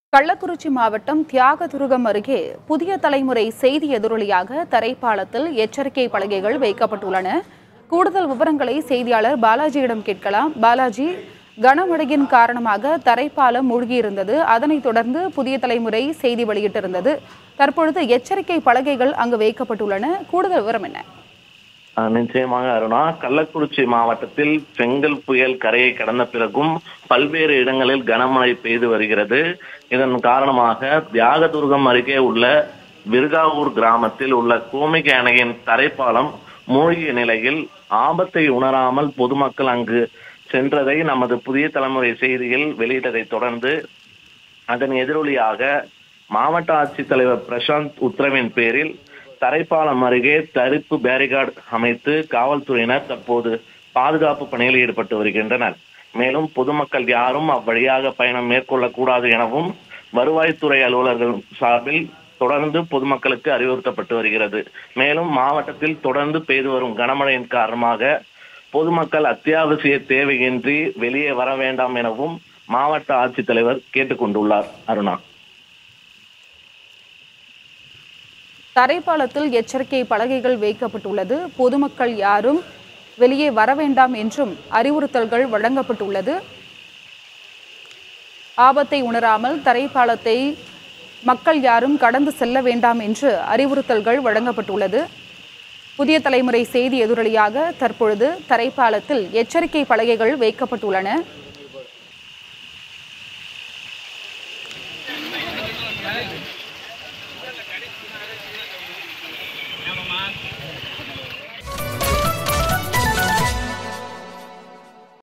கள்ளக்குறிச்சி மாவட்டம் தியாகதுருகம் அருகே புதிய தலைமுறை செய்தி எதிரொலியாக தரைப்பாலத்தில் எச்சரிக்கை பலகைகள் வைக்கப்பட்டுள்ளன கூடுதல் விவரங்களை செய்தியாளர் பாலாஜியிடம் கேட்கலாம் பாலாஜி கனமழையின் காரணமாக தரைப்பாலம் மூழ்கியிருந்தது அதனைத் தொடர்ந்து புதிய தலைமுறை செய்தி வெளியிட்டிருந்தது தற்பொழுது எச்சரிக்கை பலகைகள் அங்கு வைக்கப்பட்டுள்ளன கூடுதல் விவரம் என்ன ஆஹ் நிச்சயமாக அருணா கள்ளக்குறிச்சி மாவட்டத்தில் செங்கல் புயல் கரையை கடந்த பிறகும் பல்வேறு இடங்களில் கனமழை பெய்து வருகிறது இதன் காரணமாக தியாகதுர்கம் அருகே உள்ள விருகாவூர் கிராமத்தில் உள்ள கோமிகை அணையின் தரைப்பாலம் மூழ்கிய நிலையில் ஆபத்தை உணராமல் பொதுமக்கள் அங்கு சென்றதை நமது புதிய தலைமுறை செய்தியில் வெளியிட்டதை தொடர்ந்து அதன் எதிரொலியாக மாவட்ட ஆட்சித்தலைவர் பிரசாந்த் உத்தரவின் பேரில் தரைப்பாலம் அருகே தடுப்பு பேரிகார்டு அமைத்து காவல்துறையினர் தற்போது பாதுகாப்பு பணியில் ஈடுபட்டு வருகின்றனர் மேலும் பொதுமக்கள் யாரும் அவ்வழியாக பயணம் மேற்கொள்ளக்கூடாது எனவும் வருவாய்த்துறை அலுவலர்கள் சார்பில் தொடர்ந்து பொதுமக்களுக்கு அறிவுறுத்தப்பட்டு வருகிறது மேலும் மாவட்டத்தில் தொடர்ந்து பெய்து வரும் கனமழையின் காரணமாக பொதுமக்கள் அத்தியாவசிய தேவையின்றி வெளியே வர வேண்டாம் எனவும் மாவட்ட ஆட்சித்தலைவர் கேட்டுக்கொண்டுள்ளார் அருணா தரைப்பாலத்தில் எச்சரிக்கை பலகைகள் வைக்கப்பட்டுள்ளது பொதுமக்கள் யாரும் வெளியே வர வேண்டாம் என்றும் அறிவுறுத்தல்கள் வழங்கப்பட்டுள்ளது ஆபத்தை உணராமல் தரைப்பாலத்தை மக்கள் யாரும் கடந்து செல்ல வேண்டாம் என்று அறிவுறுத்தல்கள் வழங்கப்பட்டுள்ளது புதிய தலைமுறை செய்தி எதிரொலியாக தற்பொழுது தரைப்பாலத்தில் எச்சரிக்கை பலகைகள் வைக்கப்பட்டுள்ளன